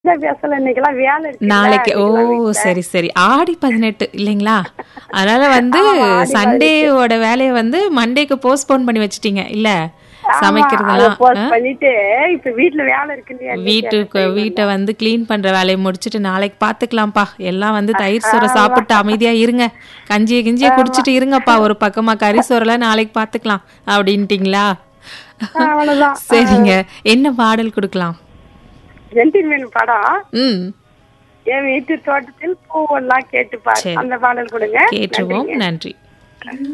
தான் பேசல இன்னைக்கெல்லாம் வேலை இருக்கு நாளைக்கு ஓ சரி சரி ஆடி பதினெட்டு இல்லைங்களா அதனால வந்து ஆமா, ஆடி சண்டேவோட வேலையை வந்து மண்டேக்கு போஸ்ட்போன் பண்ணி வச்சிட்டீங்க இல்ல சமைக்கிறதெல்லாம் போஸ்ட் பண்ணிட்டு இப்ப வீட்டுல வேலை இருக்கு இல்லையா வீட்டுக்கு வீட்டை வந்து க்ளீன் பண்ற வேலையை முடிச்சிட்டு நாளைக்கு பாத்துக்கலாம்ப்பா எல்லாம் வந்து தயிர் சோறை சாப்பிட்டு அமைதியா இருங்க கஞ்சியை கிஞ்சியை குடிச்சிட்டு இருங்கப்பா ஒரு பக்கமா கறி சோறெல்லாம் நாளைக்கு பாத்துக்கலாம் அப்படின்ட்டீங்களா அவ்வளவுதான் சரிங்க என்ன பாடல் கொடுக்கலாம் ஜென்டில்மேன் படம் ம் என் வீட்டு தோட்டத்தில் பூவெல்லாம் கேட்டுப்பார் சரி. அந்த பாடல் கொடுங்க கேட்டுருவோம் நன்றி